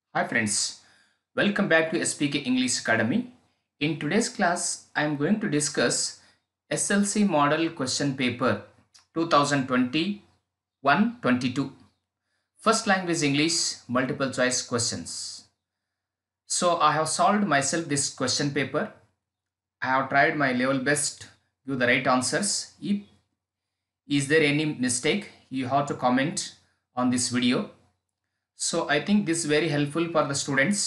Hi friends, welcome back to SPK English Academy. In today's class, I am going to discuss SLC Model Question Paper 2021-22. First language English, multiple choice questions. So I have solved myself this question paper. I have tried my level best to give the right answers. If is there any mistake, you have to comment on this video. So I think this is very helpful for the students.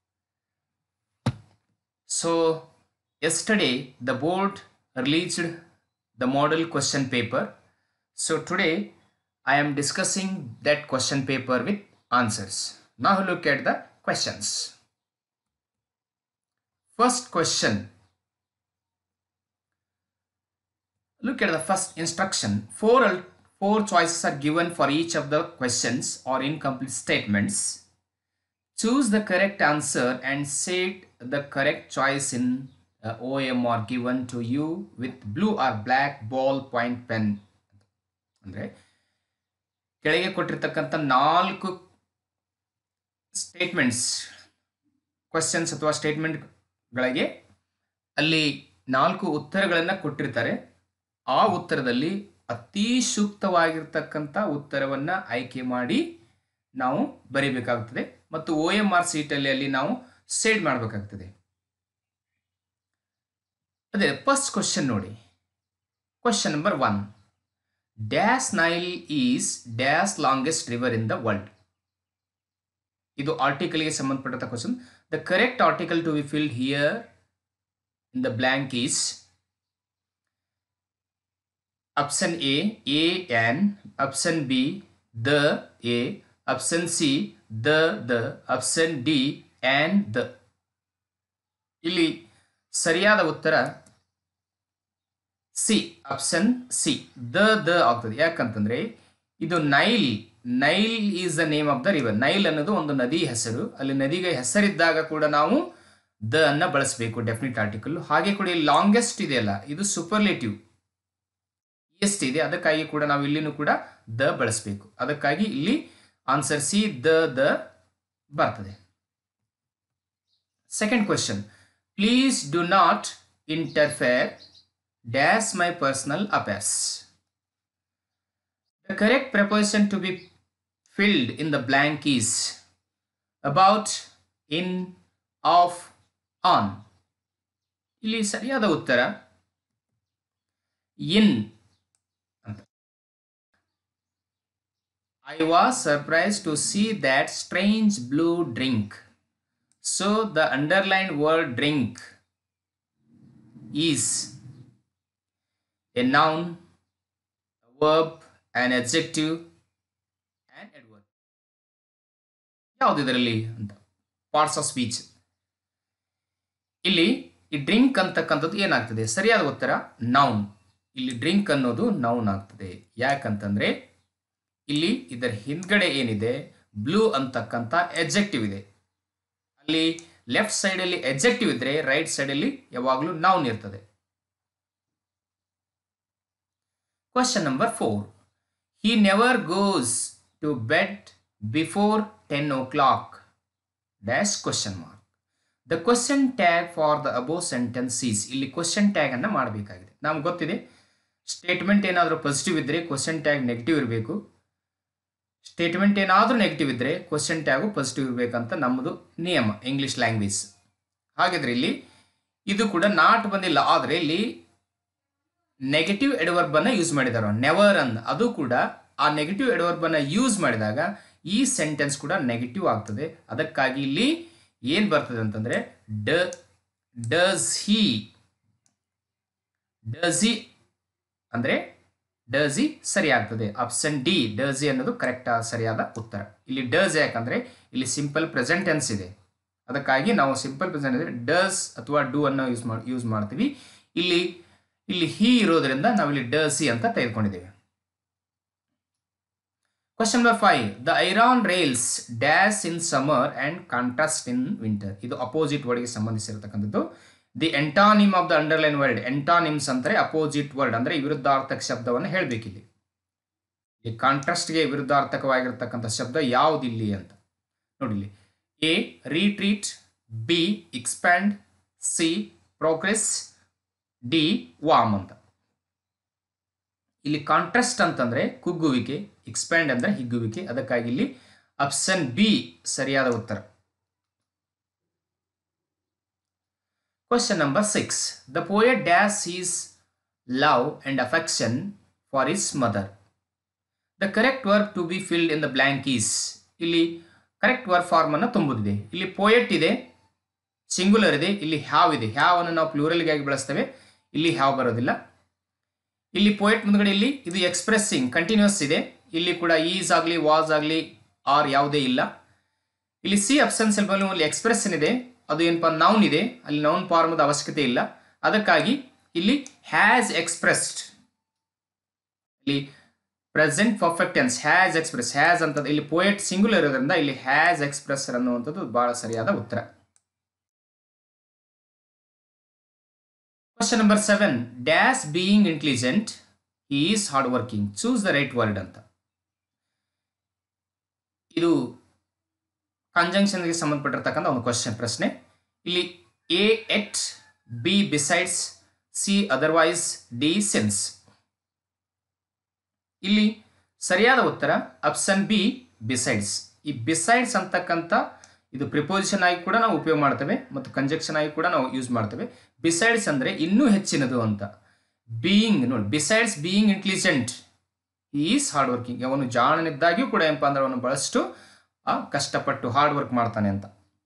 So yesterday the board released the model question paper. So today I am discussing that question paper with answers. Now look at the questions. First question. Look at the first instruction. Four, four choices are given for each of the questions or incomplete statements. Choose the correct answer and set the correct choice in uh, OMR given to you with blue or black ball point pen. ಅಂದರೆ ಕೆಳಗೆ ಕೊಟ್ಟಿರ್ತಕ್ಕಂಥ ನಾಲ್ಕು statements questions ಅಥವಾ ಸ್ಟೇಟ್ಮೆಂಟ್ಗಳಿಗೆ ಅಲ್ಲಿ ನಾಲ್ಕು ಉತ್ತರಗಳನ್ನು ಕೊಟ್ಟಿರ್ತಾರೆ ಆ ಉತ್ತರದಲ್ಲಿ ಅತಿ ಸೂಕ್ತವಾಗಿರ್ತಕ್ಕಂಥ ಉತ್ತರವನ್ನು ಆಯ್ಕೆ ಮಾಡಿ ನಾವು ಬರೀಬೇಕಾಗ್ತದೆ ಮತ್ತು ಒ ಎಮ್ ಆರ್ ಸೀಟಲ್ಲಿ ಅಲ್ಲಿ ನಾವು ಸೇಡ್ ಮಾಡಬೇಕಾಗ್ತದೆ ಅದೇ ಫಸ್ಟ್ ಕ್ವಶನ್ ನೋಡಿ question number one dash Nile is dash longest river in the world ಇದು ಆರ್ಟಿಕಲ್ಗೆ ಸಂಬಂಧಪಟ್ಟಂತ question the correct article to be filled here in the blank is option A A N option B the A option C the the option D and the ಇಲ್ಲಿ ಸರಿಯಾದ ಉತ್ತರ C option C the the ಆಗ್ತದೆ ಯಾಕಂತಂದ್ರೆ ಇದು Nile Nile is the name of the river Nile ಅನ್ನೋದು ಒಂದು ನದಿ ಹೆಸರು ಅಲ್ಲಿ ನದಿಗೆ ಹೆಸರಿದ್ದಾಗ ಕೂಡ ನಾವು ದ ಅನ್ನ ಬಳಸಬೇಕು ಡೆಫಿನೆಟ್ ಆರ್ಟಿಕಲ್ ಹಾಗೆ ಕೂಡ ಇಲ್ಲಿ ಲಾಂಗೆಸ್ಟ್ ಇದೆಯಲ್ಲ ಇದು ಸೂಪರ್ಲೇಟಿವ್ ಎಷ್ಟು ಇದೆ ಅದಕ್ಕಾಗಿ ಕೂಡ ನಾವು ಇಲ್ಲಿನೂ ಕೂಡ ದ ಬಳಸಬೇಕು ಅದಕ್ಕಾಗಿ ಇಲ್ಲಿ ಆನ್ಸರ್ ಸಿ ದ ದ ಬರ್ತದೆ second question please do not interfere dash my personal affairs the correct preposition to be filled in the blank is about in of on ಇಲ್ಲಿ ಸರಿಯಾದ ಉತ್ತರ ಇನ್ I was surprised to see that strange blue drink. So the underlined word drink is a noun, a verb, an adjective, and adverb. ಯಾವುದು ಇದರಲ್ಲಿ ಅಂತ parts of speech ಇಲ್ಲಿ ಈ drink ಅಂತಕ್ಕಂಥದ್ದು ಏನಾಗ್ತದೆ ಸರಿಯಾದ ಉತ್ತರ ನೌನ್ ಇಲ್ಲಿ ಡ್ರಿಂಕ್ ಅನ್ನೋದು ನೌನ್ ಆಗ್ತದೆ ಯಾಕಂತಂದ್ರೆ ಇಲ್ಲಿ ಇದರ ಹಿಂದ್ಗಡೆ ಏನಿದೆ ಬ್ಲೂ ಅಂತಕ್ಕಂಥ ಎಜೆಕ್ಟಿವ್ ಇದೆ ಅಲ್ಲಿ ಲೆಫ್ಟ್ ಸೈಡಲ್ಲಿ ಎಜೆಕ್ಟಿವ್ ಇದ್ರೆ ರೈಟ್ ಸೈಡಲ್ಲಿ ಯಾವಾಗಲೂ ನೌನ್ ಇರ್ತದೆ question number four he never goes to bed before ten o'clock dash question mark the question tag for the above sentence is ಇಲ್ಲಿ ಕ್ವಶನ್ ಟ್ಯಾಗ್ ಅನ್ನ ಮಾಡಬೇಕಾಗಿದೆ ನಮ್ಗೆ ಗೊತ್ತಿದೆ ಸ್ಟೇಟ್ಮೆಂಟ್ ಏನಾದರೂ ಪಾಸಿಟಿವ್ ಇದ್ದರೆ ಕ್ವಶನ್ ಟ್ಯಾಗ್ ನೆಗೆಟಿವ್ ಇರಬೇಕು statement ಏನಾದರೂ negative ಇದ್ದರೆ ಕ್ವಶನ್ ಟ್ಯಾಗು ಪಾಸಿಟಿವ್ ಇರಬೇಕಂತ ನಮ್ಮದು ನಿಯಮ ಇಂಗ್ಲೀಷ್ ಲ್ಯಾಂಗ್ವೇಜ್ ಹಾಗಿದ್ರೆ ಇಲ್ಲಿ ಇದು ಕೂಡ ನಾಟ್ ಬಂದಿಲ್ಲ ಆದರೆ ಇಲ್ಲಿ ನೆಗೆಟಿವ್ ಎಡ್ವರ್ಬನ್ನು ಯೂಸ್ ಮಾಡಿದಾರ ನೆವರ್ ಅಂದ್ ಅದು ಕೂಡ ಆ ನೆಗೆಟಿವ್ ಎಡ್ವರ್ಬನ್ನು ಯೂಸ್ ಮಾಡಿದಾಗ ಈ ಸೆಂಟೆನ್ಸ್ ಕೂಡ ನೆಗೆಟಿವ್ ಆಗ್ತದೆ ಅದಕ್ಕಾಗಿ ಇಲ್ಲಿ ಏನು ಬರ್ತದೆ ಅಂತಂದರೆ ಡ ಡಸ್ ಹಿ ಡಸ್ ಹಿ ಅಂದರೆ ಡಜಿ ಸರಿ ಆಗ್ತದೆ ಆಪ್ಷನ್ ಡಿ ಡಜಿ ಅನ್ನೋದು ಕರೆಕ್ಟ್ ಸರಿಯಾದ ಉತ್ತರ ಇಲ್ಲಿ ಡಸ್ ಯಾಕಂದ್ರೆ ಇಲ್ಲಿ ಸಿಂಪಲ್ ಪ್ರೆಸೆಂಟ್ ಟೆನ್ಸ್ ಇದೆ ಅದಕ್ಕಾಗಿ ನಾವು ಸಿಂಪಲ್ ಪ್ರೆಸೆಂಟ್ ಅಂದರೆ ಡಸ್ ಅಥವಾ ಡೂ ಅನ್ನು ಯೂಸ್ ಮಾಡಿ ಯೂಸ್ ಮಾಡ್ತೀವಿ ಇಲ್ಲಿ ಇಲ್ಲಿ ಹಿ ಇರೋದ್ರಿಂದ ನಾವು ಇಲ್ಲಿ ಡಸಿ ಅಂತ ತೆಗೆದುಕೊಂಡಿದ್ದೇವೆ question number five the iron rails dash in summer and contrast in winter ಇದು ಅಪೋಸಿಟ್ ವರ್ಡ್ಗೆ ಸಂಬಂಧಿಸಿರತಕ್ಕಂಥದ್ದು the antonym of the underline word antonyms ಅಂದರೆ ಅಪೋಸಿಟ್ ವರ್ಡ್ ಅಂದರೆ ವಿರುದ್ಧಾರ್ಥಕ ಶಬ್ದವನ್ನು ಹೇಳಬೇಕಿಲ್ಲಿ ಈ ಕಾಂಟ್ರಾಸ್ಟ್ಗೆ ವಿರುದ್ಧಾರ್ಥಕವಾಗಿರ್ತಕ್ಕಂಥ ಶಬ್ದ ಯಾವುದಿಲ್ಲಿ ಅಂತ ನೋಡಿ ಇಲ್ಲಿ A retreat B expand C progress D warm ಅಂತ ಇಲ್ಲಿ ಕಾಂಟ್ರಾಸ್ಟ್ ಅಂತಂದ್ರೆ ಕುಗ್ಗುವಿಕೆ ಎಕ್ಸ್ಪ್ಯಾಂಡ್ ಅಂದ್ರೆ ಹಿಗ್ಗುವಿಕೆ ಅದಕ್ಕಾಗಿ ಇಲ್ಲಿ ಆಪ್ಷನ್ ಬಿ ಸರಿಯಾದ ಉತ್ತರ Question number 6. The poet dash his love and affection for his mother. The correct verb to be filled in the blank is ಇಲ್ಲಿ correct verb form ಅನ್ನು ತುಂಬುದಿದೆ ಇಲ್ಲಿ ಪೋಯೆಟ್ ಇದೆ ಸಿಂಗುಲರ್ ಇದೆ ಇಲ್ಲಿ ಹ್ಯಾವ್ ಇದೆ ಹ್ಯಾವ್ ಅನ್ನು ನಾವು ಪ್ಲೂರಲ್ಗೆ ಆಗಿ ಬಳಸ್ತೇವೆ ಇಲ್ಲಿ ಹ್ಯಾವ್ ಬರೋದಿಲ್ಲ ಇಲ್ಲಿ ಪೋಯೆಟ್ ಮುಂದ್ಗಡೆ ಇಲ್ಲಿ ಇದು ಎಕ್ಸ್ಪ್ರೆಸ್ಸಿಂಗ್ ಕಂಟಿನ್ಯೂಸ್ ಇದೆ ಇಲ್ಲಿ ಕೂಡ ಈಸ್ ಆಗಲಿ ವಾಸ್ ಆಗಲಿ ಆರ್ ಯಾವುದೇ ಇಲ್ಲ ಇಲ್ಲಿ ಸಿ ಅಪ್ಸನ್ ಸೆಲ್ಬಲ್ ಅಲ್ಲಿ ಎಕ್ಸ್ಪ್ರೆಷನ್ ಇದೆ ಅದು ಏನಪ್ಪ ನೌನ್ ಇದೆ ಅಲ್ಲಿ ನೌನ್ ಫಾರ್ಮದ ಅವಶ್ಯಕತೆ ಇಲ್ಲ ಅದಕ್ಕಾಗಿ ಇಲ್ಲಿ ಹ್ಯಾಸ್ ಎಕ್ಸ್ಪ್ರೆಸ್ಡ್ ಇಲ್ಲಿ present perfect tense has express has ಅಂತ ಇಲ್ಲಿ ಪೋಯೆಟ್ ಸಿಂಗುಲರ್ ಇರೋದ್ರಿಂದ ಇಲ್ಲಿ ಹ್ಯಾಸ್ ಎಕ್ಸ್ಪ್ರೆಸ್ ಅನ್ನುವಂಥದ್ದು ಬಹಳ ಸರಿಯಾದ ಉತ್ತರ question number seven dash being intelligent is hard working choose the right word ಅಂತ ಇದು ಕಂಜಂಕ್ಷನ್ಗೆ ಸಂಬಂಧಪಟ್ಟಿರ್ತಕ್ಕಂಥ ಒಂದು ಕ್ವಶನ್ ಪ್ರಶ್ನೆ ಇಲ್ಲಿ A at B besides C otherwise D since ಇಲ್ಲಿ ಸರಿಯಾದ ಉತ್ತರ ಆಪ್ಷನ್ ಬಿ ಬಿಸೈಡ್ಸ್ ಈ ಬಿಸೈಡ್ಸ್ ಅಂತಕ್ಕಂಥ ಇದು ಪ್ರಿಪೋಸಿಷನ್ ಆಗಿ ಕೂಡ ನಾವು ಉಪಯೋಗ ಮಾಡ್ತೇವೆ ಮತ್ತು ಕಂಜಕ್ಷನ್ ಆಗಿ ಕೂಡ ನಾವು ಯೂಸ್ ಮಾಡ್ತೇವೆ ಬಿಸೈಡ್ಸ್ ಅಂದರೆ ಇನ್ನೂ ಹೆಚ್ಚಿನದು ಅಂತ ಬೀಯಿಂಗ್ ನೋಡಿ besides being intelligent is hard working ಅವನು ಜಾಣನಿದ್ದಾಗಿಯೂ ಕೂಡ ಏನಪ್ಪ ಅಂದ್ರೆ ಅವನು ಬಹಳಷ್ಟು ಆ ಕಷ್ಟಪಟ್ಟು ಹಾರ್ಡ್ ವರ್ಕ್ ಮಾಡ್ತಾನೆ ಅಂತ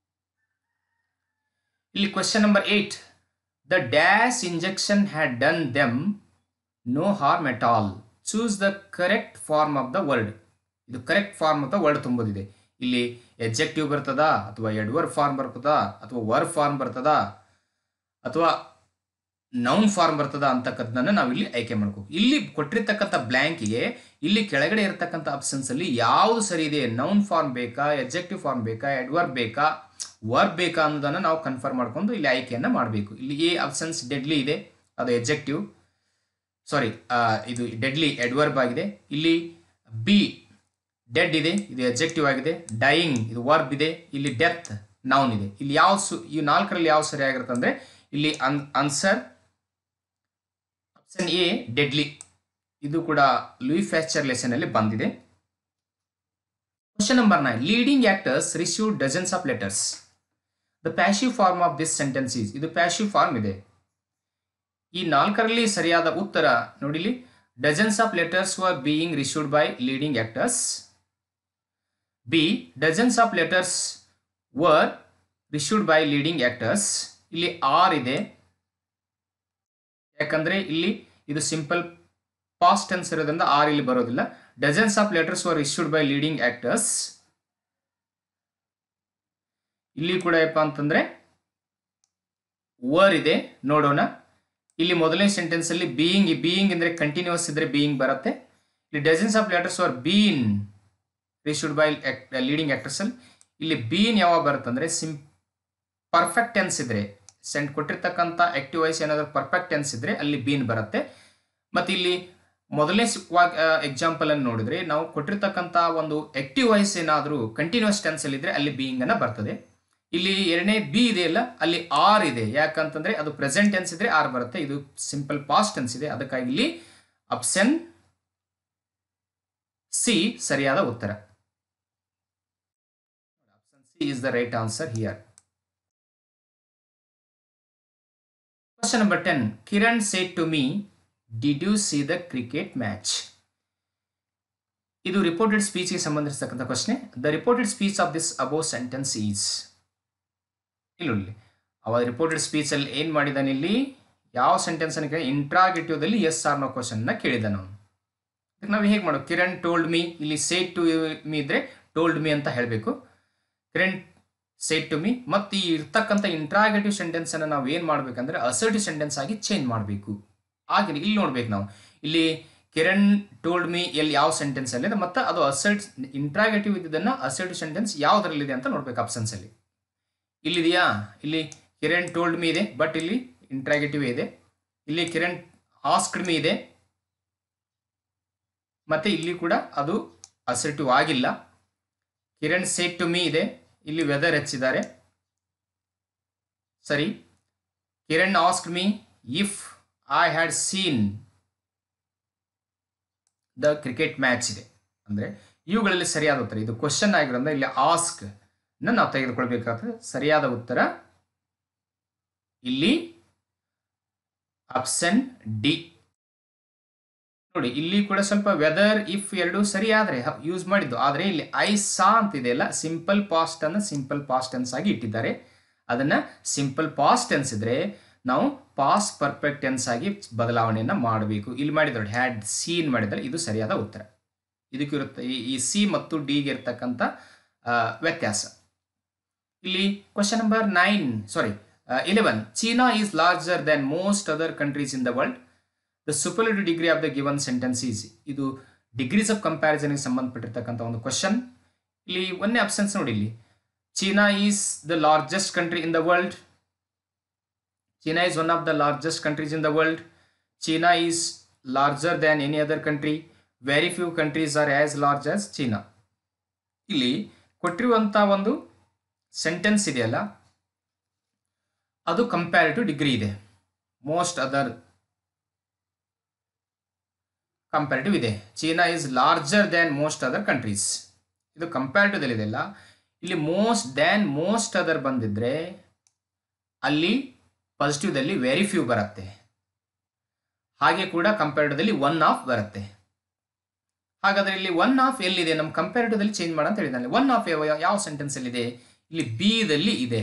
ಇಲ್ಲಿ question number eight the dash injection had done them no harm at all choose the correct form of the word ಇದು correct form of the word ತುಂಬೋದಿದೆ ಇಲ್ಲಿ ಎಜೆಕ್ಟಿವ್ ಬರ್ತದಾ ಅಥವಾ ಎಡ್ವರ್ ಫಾರ್ಮ್ ಬರ್ತದಾ ಅಥವಾ ವರ್ ಫಾರ್ಮ್ ಬರ್ತದಾ ಅಥವಾ ನೌನ್ ಫಾರ್ಮ್ ಬರ್ತದ ಅಂತಕ್ಕದ್ದನ್ನ ನಾವು ಇಲ್ಲಿ ಆಯ್ಕೆ ಮಾಡ್ಕೋಬೇಕು ಇಲ್ಲಿ ಕೊಟ್ಟಿರ್ತಕ್ಕಂಥ ಬ್ಲ್ಯಾಂಕಿಗೆ ಇಲ್ಲಿ ಕೆಳಗಡೆ ಇರತಕ್ಕಂಥ ಆಪ್ಷನ್ಸ್ ಅಲ್ಲಿ ಯಾವುದು ಸರಿ ಇದೆ ನೌನ್ ಫಾರ್ಮ್ ಬೇಕಾ ಎಜೆಕ್ಟಿವ್ ಫಾರ್ಮ್ ಬೇಕಾ ಎಡ್ವರ್ಬ್ ಬೇಕಾ ವರ್ಬ್ ಬೇಕಾ ಅನ್ನೋದನ್ನ ನಾವು ಕನ್ಫರ್ಮ್ ಮಾಡ್ಕೊಂಡು ಇಲ್ಲಿ ಆಯ್ಕೆಯನ್ನ ಮಾಡಬೇಕು ಇಲ್ಲಿ ಎ ಆಪ್ಷನ್ಸ್ ಡೆಡ್ಲಿ ಇದೆ ಅದು ಎಜೆಕ್ಟಿವ್ ಸಾರಿ ಇದು ಡೆಡ್ಲಿ ಎಡ್ವರ್ಬ್ ಆಗಿದೆ ಇಲ್ಲಿ ಬಿ ಡೆಡ್ ಇದೆ ಇದು ಎಜೆಕ್ಟಿವ್ ಆಗಿದೆ ಡೈಯಿಂಗ್ ಇದು ವರ್ಬ್ ಇದೆ ಇಲ್ಲಿ ಡೆತ್ ನೌನ್ ಇದೆ ಇಲ್ಲಿ ಯಾವ ಸು ಈ ನಾಲ್ಕರಲ್ಲಿ ಯಾವ ಸರಿ ಆಗಿರುತ್ತೆ ಅಂದ್ರೆ ಇಲ್ಲಿ an answer option A deadly ಇದು ಕೂಡ ಲೂಯಿ ಫ್ಯಾಕ್ಚರ್ ಲೆಸನ್ ಅಲ್ಲಿ ಬಂದಿದೆ question number nine leading actors receive dozens of letters the passive form of this sentence is ಇದು ಪ್ಯಾಶಿವ್ ಫಾರ್ಮ್ ಇದೆ ಈ ನಾಲ್ಕರಲ್ಲಿ ಸರಿಯಾದ ಉತ್ತರ ನೋಡಿಲಿ dozens of letters were being received by leading actors B dozens of letters were received by leading actors ಇಲ್ಲಿ are ಇದೆ ಯಾಕಂದ್ರೆ ಇಲ್ಲಿ ಇದು ಸಿಂಪಲ್ ಪಾಸ್ಟ್ ಟೆನ್ಸ್ ಇರೋದ್ರಿಂದ ಆರ್ ಇಲ್ಲಿ ಬರೋದಿಲ್ಲ dozens of letters were issued by leading actors ಇಲ್ಲಿ ಕೂಡ ಏನಪ್ಪ ಅಂತಂದ್ರೆ ವರ್ ಇದೆ ನೋಡೋಣ ಇಲ್ಲಿ ಮೊದಲನೇ ಸೆಂಟೆನ್ಸ್ ಅಲ್ಲಿ ಬೀಯಿಂಗ್ ಬೀಯಿಂಗ್ ಅಂದ್ರೆ ಕಂಟಿನ್ಯೂಸ್ ಇದ್ರೆ ಬೀಯಿಂಗ್ ಬರುತ್ತೆ ಇಲ್ಲಿ dozens of letters were been reissued by leading actors ಅಲ್ಲಿ ಇಲ್ಲಿ ಬೀನ್ ಯಾವಾಗ ಬರುತ್ತೆ ಅಂದ್ರೆ ಸಿಂ ಪರ್ಫೆಕ್ಟ್ ಟೆನ್ಸ್ ಇದ್ರೆ ಸೆಂಟ್ ಕೊಟ್ಟಿರ್ತಕ್ಕಂಥ ಆಕ್ಟಿವ್ ವಾಯ್ಸ್ ಏನಾದರೂ ಪರ್ಫೆಕ್ಟ್ ಟೆನ್ಸ್ ಇದ್ರೆ ಅಲ್ಲಿ ಬೀನ್ ಬರುತ್ತೆ ಮತ್ತು ಇಲ್ಲಿ ಮೊದಲನೇ ಎಕ್ಸಾಂಪಲ್ ಅನ್ನು ನೋಡಿದ್ರೆ ನಾವು ಕೊಟ್ಟಿರ್ತಕ್ಕಂಥ ಒಂದು ಆಕ್ಟಿವ್ ವಾಯ್ಸ್ ಏನಾದರೂ ಕಂಟಿನ್ಯೂಸ್ ಟೆನ್ಸ್ ಅಲ್ಲಿ ಇದ್ರೆ ಅಲ್ಲಿ ಬೀಯಿಂಗ್ ಅನ್ನ ಬರ್ತದೆ ಇಲ್ಲಿ ಎರಡನೇ ಬಿ ಇದೆಯಲ್ಲ ಅಲ್ಲಿ ಆರ್ ಇದೆ ಯಾಕಂತಂದ್ರೆ ಅದು ಪ್ರೆಸೆಂಟ್ ಟೆನ್ಸ್ ಇದ್ರೆ ಆರ್ ಬರುತ್ತೆ ಇದು ಸಿಂಪಲ್ ಪಾಸ್ಟ್ ಟೆನ್ಸ್ ಇದೆ ಅದಕ್ಕಾಗಿ ಇಲ್ಲಿ ಆಪ್ಷನ್ ಸಿ ಸರಿಯಾದ ಉತ್ತರ option C is the right answer here Question number 10. Kiran said to me, Did you see the cricket match? ಇದು ರಿಪೋರ್ಟೆಡ್ ಸ್ಪೀಚ್ಗೆ ಸಂಬಂಧಿಸಿರ್ತಕ್ಕಂಥ ಪ್ರಶ್ನೆ the reported speech of this above sentence is ಇಲ್ಲಿ ಅವ ರಿಪೋರ್ಟೆಡ್ ಸ್ಪೀಚಲ್ಲಿ ಏನು ಮಾಡಿದಾನೆ ಇಲ್ಲಿ ಯಾವ ಸೆಂಟೆನ್ಸ್ ಅನ್ನು ಕೇಳಿ ಇಂಟ್ರಾಗೇಟಿವ್ದಲ್ಲಿ ಎಸ್ ಆರ್ ನೋ ಕ್ವಶನ್ನ ಕೇಳಿದ ನಾವು ಇದಕ್ಕೆ ನಾವು ಹೇಗೆ ಮಾಡೋ ಕಿರಣ್ ಟೋಲ್ಡ್ ಮೀ ಇಲ್ಲಿ ಸೇಟ್ ಟು ಮೀ ಇದ್ರೆ ಟೋಲ್ಡ್ ಮೀ ಅಂತ ಹೇಳಬೇಕು ಕಿರಣ್ ಸೇಟ್ ಟು ಮೀ ಮತ್ತು ಈ ಇರ್ತಕ್ಕಂಥ ಇಂಟ್ರಾಗೇಟಿವ್ ಸೆಂಟೆನ್ಸ್ ಅನ್ನು ನಾವು ಏನು ಮಾಡ್ಬೇಕಂದ್ರೆ ಅಸರ್ಟಿವ್ ಸೆಂಟೆನ್ಸ್ ಆಗಿ ಚೇಂಜ್ ಮಾಡಬೇಕು ಹಾಗೆ ಇಲ್ಲಿ ನೋಡ್ಬೇಕು ನಾವು ಇಲ್ಲಿ ಕಿರಣ್ ಟೋಲ್ಡ್ ಮೀ ಎಲ್ಲಿ ಯಾವ ಸೆಂಟೆನ್ಸ್ ಅಲ್ಲಿ ಇದೆ ಮತ್ತು ಅದು ಅಸರ್ಟ್ ಇಂಟ್ರಾಗೇಟಿವ್ ಇದ್ದದನ್ನು ಅಸರ್ಟಿವ್ ಸೆಂಟೆನ್ಸ್ ಯಾವುದರಲ್ಲಿದೆ ಅಂತ ನೋಡ್ಬೇಕು ಆಪ್ಷನ್ಸ್ ಅಲ್ಲಿ ಇಲ್ಲಿದೆಯಾ ಇಲ್ಲಿ ಕಿರಣ್ ಟೋಲ್ಡ್ ಮೀ ಇದೆ ಬಟ್ ಇಲ್ಲಿ ಇಂಟ್ರಾಗೇಟಿವ್ ಇದೆ ಇಲ್ಲಿ ಕಿರಣ್ ಆಸ್ಕ್ಡ್ ಮೀ ಇದೆ ಮತ್ತೆ ಇಲ್ಲಿ ಕೂಡ ಅದು ಅಸರ್ಟಿವ್ ಆಗಿಲ್ಲ ಕಿರಣ್ ಸೇಟ್ ಟು ಮೀ ಇದೆ ಇಲ್ಲಿ ವೆದರ್ ಹೆಚ್ಚಿದ್ದಾರೆ ಸರಿ Kiran ask me if I had seen the cricket match ಇದೆ ಅಂದರೆ ಇವುಗಳಲ್ಲಿ ಸರಿಯಾದ ಉತ್ತರ ಇದು ಕ್ವಶನ್ ಆಗಿರೋದ್ರಿಂದ ಇಲ್ಲಿ ಆಸ್ಕ್ ನಾವು ತೆಗೆದುಕೊಳ್ಬೇಕಾದ್ರೆ ಸರಿಯಾದ ಉತ್ತರ ಇಲ್ಲಿ ಆಪ್ಷನ್ ಡಿ ನೋಡಿ ಇಲ್ಲಿ ಕೂಡ ಸ್ವಲ್ಪ ವೆದರ್ ಇಫ್ ಎರಡು ಸರಿ ಆದರೆ ಯೂಸ್ ಮಾಡಿದ್ದು ಆದರೆ ಇಲ್ಲಿ ಐ ಸಾ ಅಂತ ಇದೆಯಲ್ಲ ಸಿಂಪಲ್ ಪಾಸ್ಟ್ ಅನ್ನು ಸಿಂಪಲ್ ಪಾಸ್ಟ್ ಟೆನ್ಸ್ ಆಗಿ ಇಟ್ಟಿದ್ದಾರೆ ಅದನ್ನ ಸಿಂಪಲ್ ಪಾಸ್ಟ್ ಟೆನ್ಸ್ ಇದ್ರೆ ನಾವು ಪಾಸ್ಟ್ ಪರ್ಫೆಕ್ಟ್ ಟೆನ್ಸ್ ಆಗಿ ಬದಲಾವಣೆಯನ್ನ ಮಾಡಬೇಕು ಇಲ್ಲಿ ಮಾಡಿದ್ರೆ ಹ್ಯಾಡ್ ಸೀನ್ ಮಾಡಿದರೆ ಇದು ಸರಿಯಾದ ಉತ್ತರ ಇದಕ್ಕಿರುತ್ತೆ ಈ- ಈ ಸಿ ಮತ್ತು ಡಿಗೆ ಇರ್ತಕ್ಕಂಥ ಆ, ವ್ಯತ್ಯಾಸ ಇಲ್ಲಿ question number nine sorry eleven China is larger than most other countries in the world the superlative degree of the given sentence is ಇದು ಡಿಗ್ರೀಸ್ ಆಫ್ ಕಂಪ್ಯಾರಿಸನ್ಗೆ ಸಂಬಂಧಪಟ್ಟಿರ್ತಕ್ಕಂಥ ಒಂದು ಕ್ವಶನ್ ಇಲ್ಲಿ ಒಂದೇ ಆಪ್ಷನ್ಸ್ ನೋಡಿ ಇಲ್ಲಿ China is the largest country in the world China is one of the largest countries in the world China is larger than any other country very few countries are as large as China ಇಲ್ಲಿ ಕೊಟ್ಟಿರುವಂಥ ಒಂದು sentence ಇದೆಯಲ್ಲ ಅದು comparative degree ಇದೆ most other comparative ಇದೆ China is larger than most other countries ಇದು comparative ಇದೆಯಲ್ಲ ಇಲ್ಲಿ ಮೋಸ್ಟ್ ದ್ಯಾನ್ ಮೋಸ್ಟ್ ಅದರ್ ಬಂದಿದ್ರೆ ಅಲ್ಲಿ ಪಾಸಿಟಿವ್ದಲ್ಲಿ ವೆರಿ ಫ್ಯೂ ಬರುತ್ತೆ ಹಾಗೆ ಕೂಡ ಕಂಪ್ಯಾರಿಟಿವ್ದಲ್ಲಿ ಒನ್ ಆಫ್ ಬರುತ್ತೆ ಹಾಗಾದ್ರೆ ಇಲ್ಲಿ ಒನ್ ಆಫ್ ಎಲ್ಲಿದೆ ನಮ್ಮ ಕಂಪ್ಯಾರಿಟಿವ್ದಲ್ಲಿ ಚೇಂಜ್ ಮಾಡ ಅಂತ ಹೇಳಿದ್ದಾನೆ ಒನ್ ಆಫ್ ಯಾವ ಸೆಂಟೆನ್ಸ್ ಅಲ್ಲಿ ಇದೆ ಇಲ್ಲಿ ಬಿ ದಲ್ಲಿ ಇದೆ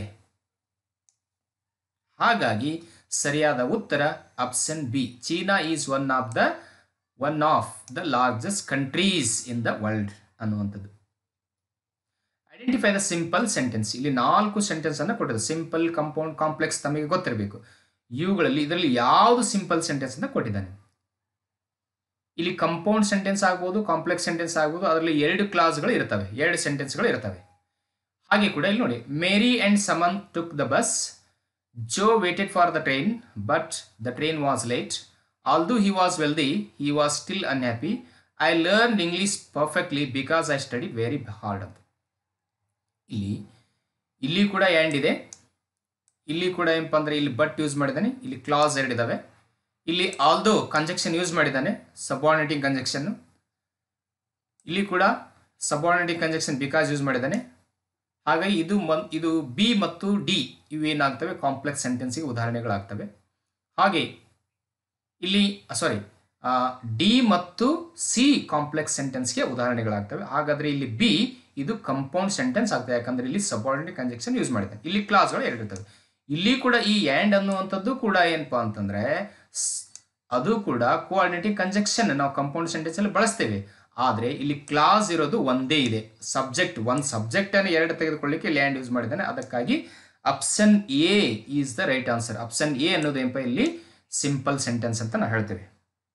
ಹಾಗಾಗಿ ಸರಿಯಾದ ಉತ್ತರ option B China is one of the one of the largest countries in the world ಅನ್ನುವಂಥದ್ದು ಐಡೆಂಟಿಫೈ ದ ಸಿಂಪಲ್ ಸೆಂಟೆನ್ಸ್ ಇಲ್ಲಿ ನಾಲ್ಕು ಸೆಂಟೆನ್ಸ್ ಅನ್ನು ಕೊಟ್ಟಿದೆ ಸಿಂಪಲ್ ಕಂಪೌಂಡ್ ಕಾಂಪ್ಲೆಕ್ಸ್ ತಮಗೆ ಗೊತ್ತಿರಬೇಕು ಇವುಗಳಲ್ಲಿ ಇದರಲ್ಲಿ ಯಾವುದು ಸಿಂಪಲ್ ಸೆಂಟೆನ್ಸ್ ಅಂತ ಕೊಟ್ಟಿದ್ದಾನೆ ಇಲ್ಲಿ ಕಂಪೌಂಡ್ ಸೆಂಟೆನ್ಸ್ ಆಗ್ಬೋದು ಕಾಂಪ್ಲೆಕ್ಸ್ ಸೆಂಟೆನ್ಸ್ ಆಗ್ಬೋದು ಅದರಲ್ಲಿ ಎರಡು ಕ್ಲಾಸ್ಗಳು ಇರ್ತವೆ ಎರಡು ಸೆಂಟೆನ್ಸ್ಗಳು ಇರ್ತವೆ ಹಾಗೆ ಕೂಡ ಇಲ್ಲಿ ನೋಡಿ Mary and Simon took the bus Joe waited for the train but the train was late although he was wealthy he was still unhappy I learn English perfectly because I study very hard ಅಂತ ಇಲ್ಲಿ ಇಲ್ಲಿ ಕೂಡ and ಇದೆ ಇಲ್ಲಿ ಕೂಡ ಏನಪ್ಪ ಅಂದರೆ ಇಲ್ಲಿ ಬಟ್ ಯೂಸ್ ಮಾಡಿದ್ದಾನೆ ಇಲ್ಲಿ ಕ್ಲಾಸ್ ಎರಡಿದ್ದಾವೆ ಇಲ್ಲಿ ಆಲ್ದೋ ಕಂಜಕ್ಷನ್ ಯೂಸ್ ಮಾಡಿದ್ದಾನೆ ಸಬಾರ್ಡಿನೇಟಿಂಗ್ ಕಂಜಕ್ಷನ್ ಇಲ್ಲಿ ಕೂಡ ಸಬಾರ್ಡಿನೇಟಿಂಗ್ ಕಂಜಕ್ಷನ್ ಬಿಕಾಸ್ ಯೂಸ್ ಮಾಡಿದ್ದಾನೆ ಹಾಗಾಗಿ ಇದು ಮನ್ ಇದು ಬಿ ಮತ್ತು ಡಿ ಇವು ಏನಾಗ್ತವೆ ಕಾಂಪ್ಲೆಕ್ಸ್ ಸೆಂಟೆನ್ಸಿಗೆ ಉದಾಹರಣೆಗಳಾಗ್ತವೆ ಹಾಗೆ ಇಲ್ಲಿ ಸಾರಿ ಡಿ ಮತ್ತು ಸಿ ಕಾಂಪ್ಲೆಕ್ಸ್ ಸೆಂಟೆನ್ಸ್ಗೆ ಉದಾಹರಣೆಗಳಾಗ್ತವೆ ಹಾಗಾದ್ರೆ ಇಲ್ಲಿ ಬಿ ಇದು ಕಂಪೌಂಡ್ ಸೆಂಟೆನ್ಸ್ ಆಗ್ತದೆ ಯಾಕಂದ್ರೆ ಇಲ್ಲಿ ಸಬಾರ್ಡಿನೇಟ್ ಕಂಜಕ್ಷನ್ ಯೂಸ್ ಮಾಡಿದ್ದಾನೆ ಇಲ್ಲಿ ಕ್ಲಾಸ್ಗಳು ಎರಡು ಇರ್ತವೆ ಇಲ್ಲಿ ಕೂಡ ಈ ಆ್ಯಂಡ್ ಅನ್ನುವಂಥದ್ದು ಕೂಡ ಏನಪ್ಪಾ ಅಂತಂದ್ರೆ ಸ್- ಅದು ಕೂಡ ಕೋಆರ್ಡಿನೇಟಿವ್ ಕಂಜಕ್ಷನ್ ನಾವು ಕಂಪೌಂಡ್ ಸೆಂಟೆನ್ಸ್ ಅಲ್ಲಿ ಬಳಸ್ತೇವೆ ಆದರೆ ಇಲ್ಲಿ ಕ್ಲಾಸ್ ಇರೋದು ಒಂದೇ ಇದೆ ಸಬ್ಜೆಕ್ಟ್ ಒಂದು ಸಬ್ಜೆಕ್ಟ್ ಅನ್ನು ಎರಡು ತೆಗೆದುಕೊಳ್ಳಿಕ್ಕೆ ಲ್ಯಾಂಡ್ ಯೂಸ್ ಮಾಡಿದ್ದಾನೆ ಅದಕ್ಕಾಗಿ option A is the right answer option A ಅನ್ನೋದು ಏನಪ್ಪ ಇಲ್ಲಿ ಸಿಂಪಲ್ ಸೆಂಟೆನ್ಸ್ ಅಂತ ನಾವು ಹೇಳ್ತೇವೆ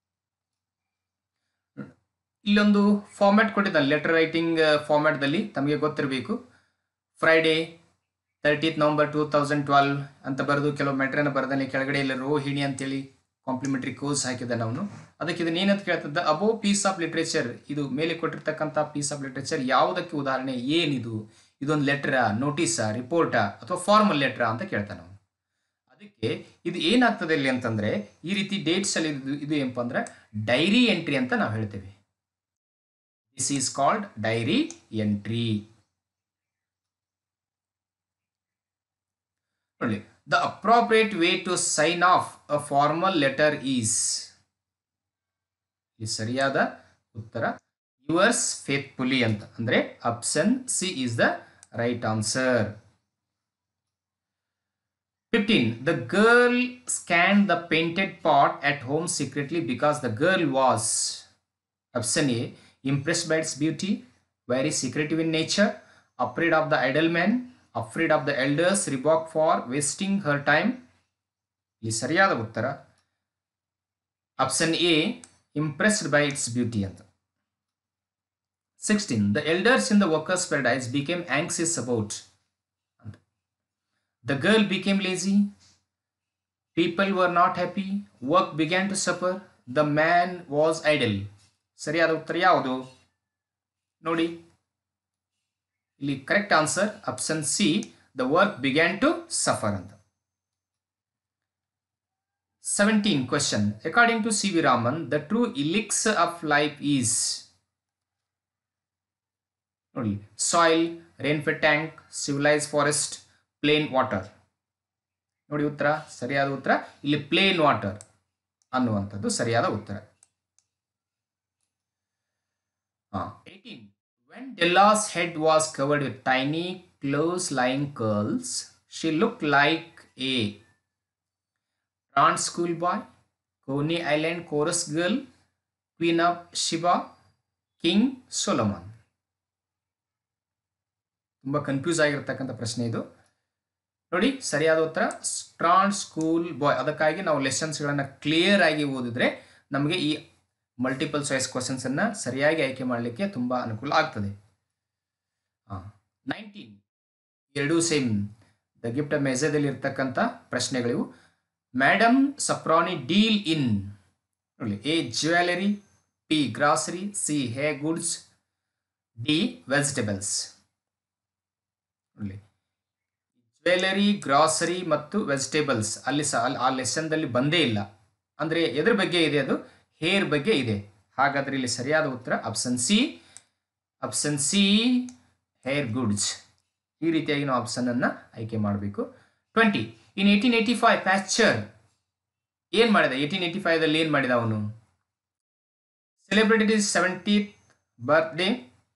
ಇಲ್ಲೊಂದು ಫಾರ್ಮ್ಯಾಟ್ ಕೊಟ್ಟಿದ್ದಾನೆ ಲೆಟರ್ ರೈಟಿಂಗ್ ಫಾರ್ಮ್ಯಾಟ್ದಲ್ಲಿ ತಮಗೆ ಗೊತ್ತಿರಬೇಕು Friday thirteenth November two thousand twelve ಅಂತ ಬರೆದು ಕೆಲವು ಮೆಟ್ರನ್ನ ಬರೆದಾನೆ ಕೆಳಗಡೆ ಇಲ್ಲ ರೋಹಿಣಿ ಅಂತೇಳಿ ಕಾಂಪ್ಲಿಮೆಂಟರಿ ಕೋರ್ಸ್ ಹಾಕಿದ್ದಾನೆ ಅವನು ಅದಕ್ಕೆ ಇದನ್ನ ಏನಂತ ಕೇಳ್ತದ ಅಬೋ ಪೀಸ್ ಆಫ್ ಲಿಟ್ರೇಚರ್ ಇದು ಮೇಲೆ ಕೊಟ್ಟಿರ್ತಕ್ಕಂಥ ಪೀಸ್ ಆಫ್ ಲಿಟ್ರೇಚರ್ ಯಾವುದಕ್ಕೆ ಉದಾಹರಣೆ ಏನಿದು ಇದೊಂದು ಲೆಟರಾ ನೋಟಿಸಾ ರಿಪೋರ್ಟಾ ಅಥವಾ ಫಾರ್ಮಲ್ ಲೆಟರಾ ಅಂತ ಕೇಳ್ತಾನೆ ಅವನು ಅದಕ್ಕೆ ಇದು ಏನಾಗ್ತದೆ ಇಲ್ಲಿ ಅಂತಂದ್ರೆ ಈ ರೀತಿ ಡೇಟ್ಸ್ ಅಲ್ಲಿ ಇದು ಇದು ಏನಪ್ಪ ಅಂದ್ರೆ ಡೈರಿ ಎಂಟ್ರಿ ಅಂತ ನಾವು ಹೇಳ್ತೇವೆ this is called diary entry ನೋಡಿ the appropriate way to sign off a formal letter is ಈ ಸರಿಯಾದ ಉತ್ತರ ಯುವರ್ಸ್ ಫೇತ್ಫುಲಿ ಅಂತ ಅಂದ್ರೆ option C is the right answer fifteen the girl scan the painted pot at home secretly because the girl was option A impressed by its beauty, very secretive in nature, afraid of the idle man, afraid of the elders, rebuked for wasting her time. ಈ ಸರಿಯಾದ ಉತ್ತರ option A impressed by its beauty ಅಂತ sixteen the elders in the workers paradise became anxious about ಅಂತ the girl became lazy people were not happy work began to suffer the man was idle ಸರಿಯಾದ ಉತ್ತರ ಯಾವುದು ನೋಡಿ ಇಲ್ಲಿ correct answer option C the work began to suffer ಅಂತ seventeen question according to C V Raman the true elixir of life is ನೋಡಿ soil rainfed tank civilise forest plain water ನೋಡಿ ಉತ್ತರ ಸರಿಯಾದ ಉತ್ತರ ಇಲ್ಲಿ ಪ್ಲೇನ್ ವಾಟರ್ ಅನ್ನುವಂಥದ್ದು ಸರಿಯಾದ ಉತ್ತರ eighteen when Della's head was covered with tiny close lying curls she look like a prawn school boy Coney Island chorus girl queen of Sheba king Solomon ತುಂಬ confuse ಆಗಿರ್ತಕ್ಕಂಥ ಪ್ರಶ್ನೆ ಇದು ನೋಡಿ ಸರಿಯಾದ ಉತ್ತರ ಸ್ಟ್ರಾಂಡ್ ಸ್ಕೂಲ್ ಬಾಯ್ ಅದಕ್ಕಾಗಿ ನಾವು ಲೆಸನ್ಸ್ಗಳನ್ನು clear ಆಗಿ ಓದಿದ್ರೆ ನಮಗೆ ಈ ಮಲ್ಟಿಪಲ್ ಚಾಯ್ಸ್ ಕ್ವಶನ್ಸನ್ನು ಸರಿಯಾಗಿ ಆಯ್ಕೆ ಮಾಡಲಿಕ್ಕೆ ತುಂಬ ಅನುಕೂಲ ಆಗ್ತದೆ ಹಾಂ ನೈನ್ಟೀನ್ ಎರಡೂ ಸೇಮ್ ದ ಗಿಫ್ಟ್ ಮೆಸೇಜಲ್ಲಿ ಇರ್ತಕ್ಕಂಥ ಪ್ರಶ್ನೆಗಳಿವು ಮೇಡಮ್ ಸಪ್ರಾನಿ ಡೀಲ್ ಇನ್ ನೋಡಿ A jewellery B grocery C hair goods D vegetables ನೋಡಿ ಜ್ಯುವೆಲರಿ ಗ್ರಾಸರಿ ಮತ್ತು ವೆಜಿಟೇಬಲ್ಸ್ ಅಲ್ಲಿ ಸಹ ಅಲ್ಲಿ ಆ ಲೆಸನ್ದಲ್ಲಿ ಬಂದೇ ಇಲ್ಲ ಅಂದರೆ ಎದ್ರ ಬಗ್ಗೆ ಇದೆ ಅದು ಹೇರ್ ಬಗ್ಗೆ ಇದೆ ಹಾಗಾದರೆ ಇಲ್ಲಿ ಸರಿಯಾದ ಉತ್ತರ option C option C hair goods ಈ ರೀತಿಯಾಗಿ ನಾವು ಆಪ್ಷನನ್ನು ಆಯ್ಕೆ ಮಾಡಬೇಕು twenty in eighteen eighty five Pasteur ಏನು ಮಾಡಿದ ಏಯ್ಟೀನ್ ಏಯ್ಟಿ ಫೈವ್ದಲ್ಲಿ ಏನು ಮಾಡಿದ ಅವನು celebrated his seventieth birthday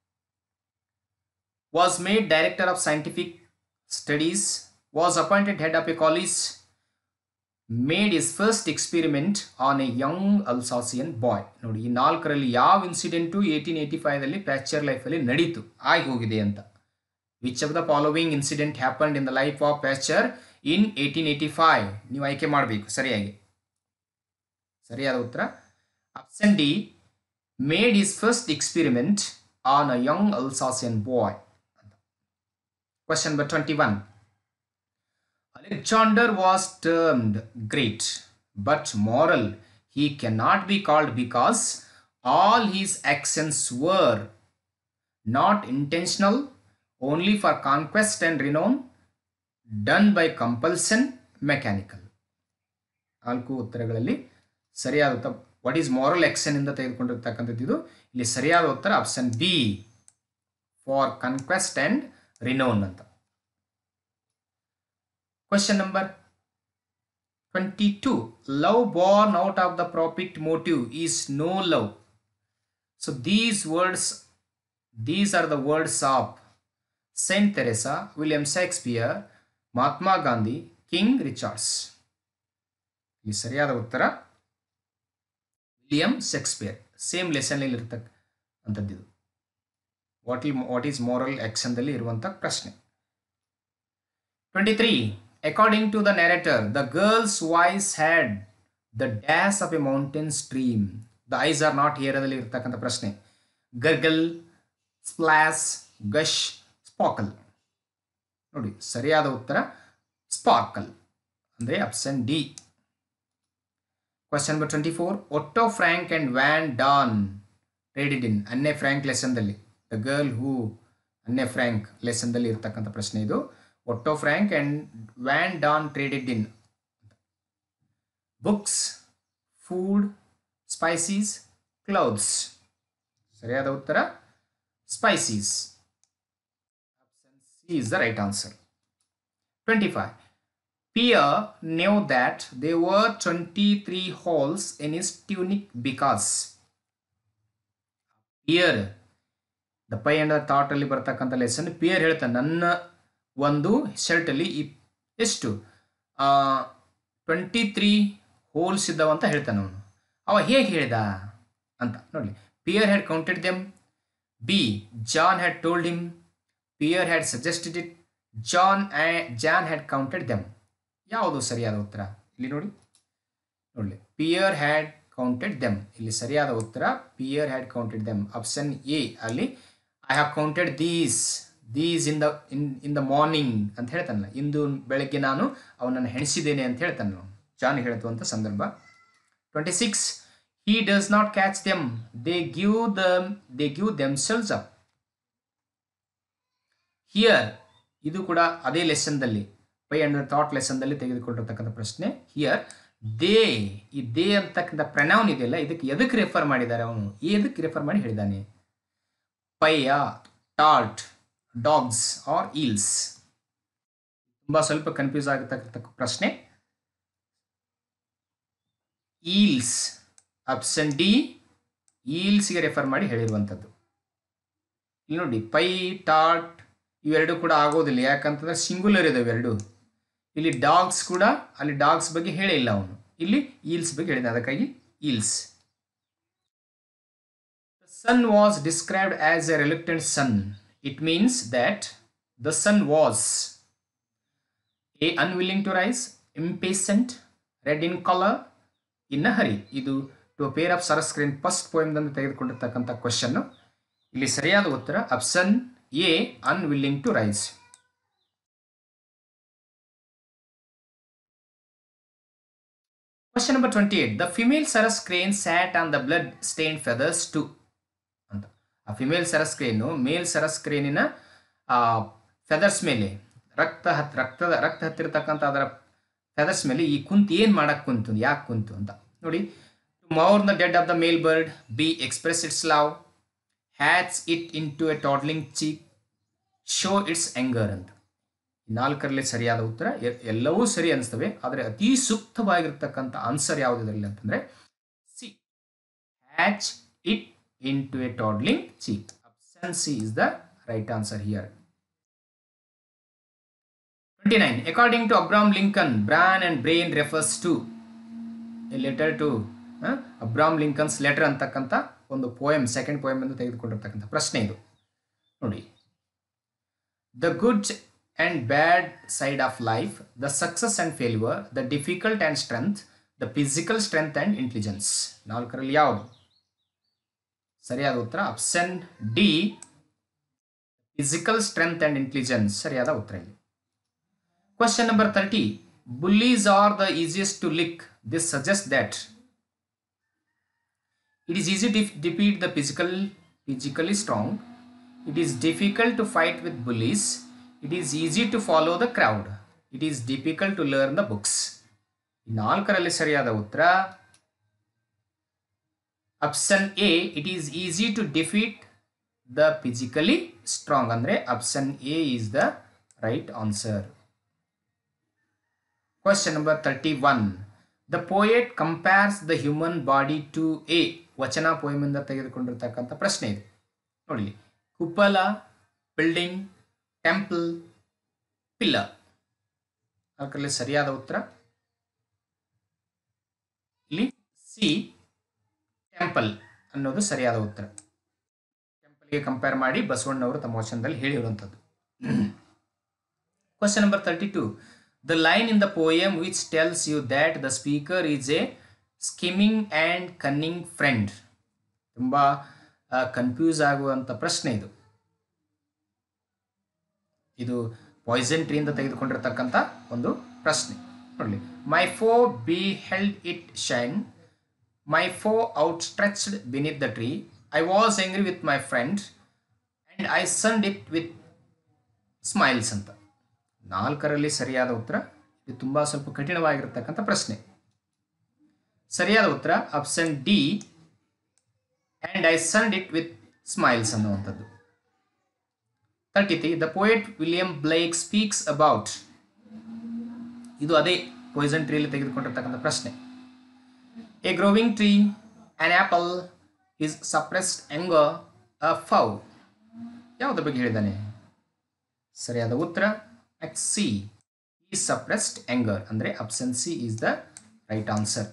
was made director of scientific studies, was appointed head of a college, made his first experiment on a young Alsatian boy. ನೋಡಿ ಈ ನಾಲ್ಕರಲ್ಲಿ ಯಾವ ಇನ್ಸಿಡೆಂಟು ಏಯ್ಟೀನ್ ಏಯ್ಟಿ ಫೈವ್ದಲ್ಲಿ ಪ್ಯಾಚರ್ ಲೈಫಲ್ಲಿ ನಡೀತು ಆಗಿ ಹೋಗಿದೆ ಅಂತ which of the following incident happened in the life of Pasteur in eighteen eighty five ನೀವು ಆಯ್ಕೆ ಮಾಡಬೇಕು ಸರಿಯಾಗಿ ಸರಿಯಾದ ಉತ್ತರ option D made his first experiment on a young Alsatian boy Question number 21. Alexander was termed great, but moral he cannot be called because all his actions were not intentional, only for conquest and renown, done by compulsion, mechanical. ನಾಲ್ಕು ಉತ್ತರಗಳಲ್ಲಿ ಸರಿಯಾದ ಉತ್ತರ what is moral action ಇಂದ ತೆಗೆದುಕೊಂಡಿರ್ತಕ್ಕಂಥದ್ದು ಇದು ಇಲ್ಲಿ ಸರಿಯಾದ ಉತ್ತರ option B for conquest and renown ಅಂತ question number twenty two love born out of the profit motive is no love so these words these are the words of Saint Teresa William Shakespeare Mahatma Gandhi King Richards ಇಲ್ಲಿ ಸರಿಯಾದ ಉತ್ತರ William Shakespeare same lesson ಇರ್ತಕ್ಕಂಥದ್ದು what ಈ what is moral ಆಕ್ಷನ್ದಲ್ಲಿ ಇರುವಂಥ ಪ್ರಶ್ನೆ twenty three according to the narrator the girls voice had the dash of A mountain stream the eyes are not ಹಿಯರದಲ್ಲಿ ಇರ್ತಕ್ಕಂಥ ಪ್ರಶ್ನೆ ಗರ್ಗಲ್ ಸ್ಪ್ಲಾಸ್ ಗಶ್ ಸ್ಪಾಕಲ್ ನೋಡಿ ಸರಿಯಾದ ಉತ್ತರ ಸ್ಪಾರ್ಕಲ್ ಅಂದರೆ option D question number twenty four Otto Frank and van Daan traded in Anne Frank ಲೆಸನ್ದಲ್ಲಿ the girl who Anne Frank ಲೆಸನ್ದಲ್ಲಿ ಇರ್ತಕ್ಕಂಥ ಪ್ರಶ್ನೆ ಇದು Otto Frank and van Daan traded in books food spices clothes ಸರಿಯಾದ ಉತ್ತರ spices option C is the right answer twenty five Pierre knew that there were 23 holes in his tunic because Pierre the pie and ಥಾಟ್ ಅಲ್ಲಿ ಬರ್ತಕ್ಕಂಥ lesson pear ಹೇಳ್ತಾನೆ ನನ್ನ ಒಂದು ಶರ್ಟಲ್ಲಿ ಈ ಎಷ್ಟು ಟ್ವೆಂಟಿ ತ್ರೀ ಹೋಲ್ಸ್ ಇದ್ದಾವಂತ ಹೇಳ್ತಾನೆ ಅವನು ಅವ ಹೇಗೆ ಹೇಳಿದ ಅಂತ ನೋಡಿ Pierre had counted them B Jean had told him Pierre had suggested it Jean Jean had counted them ಯಾವುದು ಸರಿಯಾದ ಉತ್ತರ ಇಲ್ಲಿ ನೋಡಿ ನೋಡಿ ಪಿಯರ್ ಹ್ಯಾಡ್ ಕೌಂಟೆಡ್ ದೆಮ್ ಇಲ್ಲಿ ಸರಿಯಾದ ಉತ್ತರ Pierre had counted them option A ಅಲ್ಲಿ I have counted these these in the in in the morning ಅಂತ ಹೇಳ್ತಾನಲ್ಲ ಇಂದು ಬೆಳಗ್ಗೆ ನಾನು ಅವನನ್ನು ಹೆಣಿಸಿದ್ದೇನೆ ಅಂತ ಹೇಳ್ತಾನೆ ನಾವು ಜಾನ್ ಹೇಳುವಂಥ ಸಂದರ್ಭ twenty six he does not catch them they give the they give them sells up here ಇದು ಕೂಡ ಅದೇ ಲೆಸನ್ದಲ್ಲಿ ಪೈ ಅಂಡ್ ಥಾಟ್ ಲೆಸನ್ದಲ್ಲಿ ತೆಗೆದುಕೊಂಡಿರ್ತಕ್ಕಂಥ ಪ್ರಶ್ನೆ ಹಿಯರ್ ದೇ ಈ ದೇ ಅಂತಕ್ಕಂಥ ಪ್ರಣೌನ್ ಇದೆಯಲ್ಲ ಇದಕ್ಕೆ ಎದಕ್ಕೆ ರೆಫರ್ ಮಾಡಿದ್ದಾರೆ ಅವನು ಎದಕ್ಕೆ ರೆಫರ್ ಮಾಡಿ ಹೇಳಿದ್ದಾನೆ ಪೈಯ ಟಾಲ್ಟ್ ಡಾಗ್ಸ್ ಆರ್ ಈಲ್ಸ್ ತುಂಬ ಸ್ವಲ್ಪ ಕನ್ಫ್ಯೂಸ್ ಆಗತಕ್ಕಂಥ ಪ್ರಶ್ನೆ ಈಲ್ಸ್ ಆಪ್ಷನ್ ಡಿ ಈಲ್ಸ್ಗೆ ರೆಫರ್ ಮಾಡಿ ಹೇಳಿರುವಂಥದ್ದು ಇಲ್ಲಿ ನೋಡಿ ಪೈ ಟಾಟ್ ಇವೆರಡು ಕೂಡ ಆಗೋದಿಲ್ಲ ಯಾಕಂತಂದ್ರೆ ಸಿಂಗುಲರ್ ಇದಾವೆ ಎರಡು ಇಲ್ಲಿ ಡಾಗ್ಸ್ ಕೂಡ ಅಲ್ಲಿ ಡಾಗ್ಸ್ ಬಗ್ಗೆ ಹೇಳಿಲ್ಲ ಅವನು ಇಲ್ಲಿ ಈಲ್ಸ್ ಬಗ್ಗೆ ಹೇಳಿದ ಅದಕ್ಕಾಗಿ eels sun was described as a reluctant sun it means that the sun was a unwilling to rise impatient red in colour in a hurry ಇದು to pair of sarus crane first ಪೋಯಮ್ದಿಂದ ತೆಗೆದುಕೊಂಡಿರ್ತಕ್ಕಂಥ question ಇಲ್ಲಿ ಸರಿಯಾದ ಉತ್ತರ option A unwilling to rise question number twenty eight the female sarus crane sat on the blood stain feathers to ಅಂತ ಆ female sarus crane male sarus ಕ್ರೇನಿನ feathers ಮೇಲೆ ರಕ್ತ ಹತ್ ರಕ್ತದ ರಕ್ತ ಹತ್ತಿರತಕ್ಕಂಥ ಅದರ ಫೆದರ್ಸ್ ಮೇಲೆ ಈ ಕುಂತು ಏನು ಮಾಡಕ್ಕೆ ಕುಂತು ಯಾಕೆ ಕುಂತು ಅಂತ ನೋಡಿ more the dead of the male bird B express it's love hatch it into a toddling chick show it's anger ಅಂತ ನಾಲ್ಕರಲ್ಲಿ ಸರಿಯಾದ ಉತ್ತರ ಎ- ಎಲ್ಲವೂ ಸರಿ ಅನಿಸ್ತವೆ ಆದರೆ ಅತಿ ಸೂಕ್ತವಾಗಿರ್ತಕ್ಕಂಥ ಆನ್ಸರ್ ಯಾವುದು ಇದರಲ್ಲಿ ಅಂತಂದ್ರೆ C hatch it into a toddling chick option C is the right answer here 29. According to Abraham Lincoln, Bran and Brain refers to a letter to uh, ಅಬ್ರಾಮ್ ಲಿಂಕನ್ಸ್ ಲೆಟರ್ ಅಂತಕ್ಕಂಥ ಒಂದು ಪೋಯಮ್ ಸೆಕೆಂಡ್ ಪೋಯಮ್ ಎಂದು ತೆಗೆದುಕೊಂಡಿರ್ತಕ್ಕಂಥ ಪ್ರಶ್ನೆ ಇದು ನೋಡಿ the good and bad side of life the success and failure the difficult and strength the physical strength and intelligence ನಾಲ್ಕರಲ್ಲಿ ಯಾವುದು ಸರಿಯಾದ ಉತ್ತರ option D physical strength and intelligence ಸರಿಯಾದ ಉತ್ತರ ಇಲ್ಲಿ Question number 30. Bullies are the easiest to lick. This suggests that it is easy to defeat the physical, physically strong. It is difficult to fight with bullies. It is easy to follow the crowd. It is difficult to learn the books. ಈ ನಾಲ್ಕರಲ್ಲಿ ಸರಿಯಾದ ಉತ್ತರ option A it is easy to defeat the physically strong ಅಂದರೆ option A is the right answer Question number 31. The poet compares the human body to a ವಚನ ಪೋಯಮಿಂದ ತೆಗೆದುಕೊಂಡಿರ್ತಕ್ಕಂಥ ಪ್ರಶ್ನೆ ಇದು ನೋಡಿ ಕುಪ್ಪಲ building temple pillar ಅದರಲ್ಲಿ ಸರಿಯಾದ ಉತ್ತರ ಇಲ್ಲಿ ಸಿ ಟೆಂಪಲ್ ಅನ್ನೋದು ಸರಿಯಾದ ಉತ್ತರ ಟೆಂಪಲ್ಗೆ ಕಂಪೇರ್ ಮಾಡಿ ಬಸವಣ್ಣವರು ತಮ್ಮ ವಚನದಲ್ಲಿ ಹೇಳಿರುವಂಥದ್ದು question number thirty two the line in the poem which tells you that the speaker is a scheming and cunning friend ತುಂಬ ಕನ್ಫ್ಯೂಸ್ ಆಗುವಂಥ ಪ್ರಶ್ನೆ ಇದು ಇದು ಪಾಯ್ಸನ್ ಟ್ರೀಯಿಂದ ತೆಗೆದುಕೊಂಡಿರ್ತಕ್ಕಂಥ ಒಂದು ಪ್ರಶ್ನೆ ನೋಡಲಿ my foe beheld it shine my foe outstretched beneath the tree I was angry with my friend and I sunned it with smiles ಅಂತ ನಾಲ್ಕರಲ್ಲಿ ಸರಿಯಾದ ಉತ್ತರ ಇದು ತುಂಬ ಸ್ವಲ್ಪ ಕಠಿಣವಾಗಿರ್ತಕ್ಕಂಥ ಪ್ರಶ್ನೆ ಸರಿಯಾದ ಉತ್ತರ option D and I sunned it with smiles ಅನ್ನುವಂಥದ್ದು thirty three the poet William Blake speaks about ಇದು ಅದೇ ಪಾಯ್ಸನ್ ಟ್ರೀಲಿ ತೆಗೆದುಕೊಂಡಿರ್ತಕ್ಕಂಥ ಪ್ರಶ್ನೆ a growing tree an apple is suppressed anger a foe ಯಾವುದ್ರ ಬಗ್ಗೆ ಹೇಳಿದ್ದಾನೆ ಸರಿಯಾದ ಉತ್ತರ ಸಿ ಈ ಸಪ್ರೆಸ್ಡ್ ಎಂಗರ್ ಅಂದರೆ option C is the right answer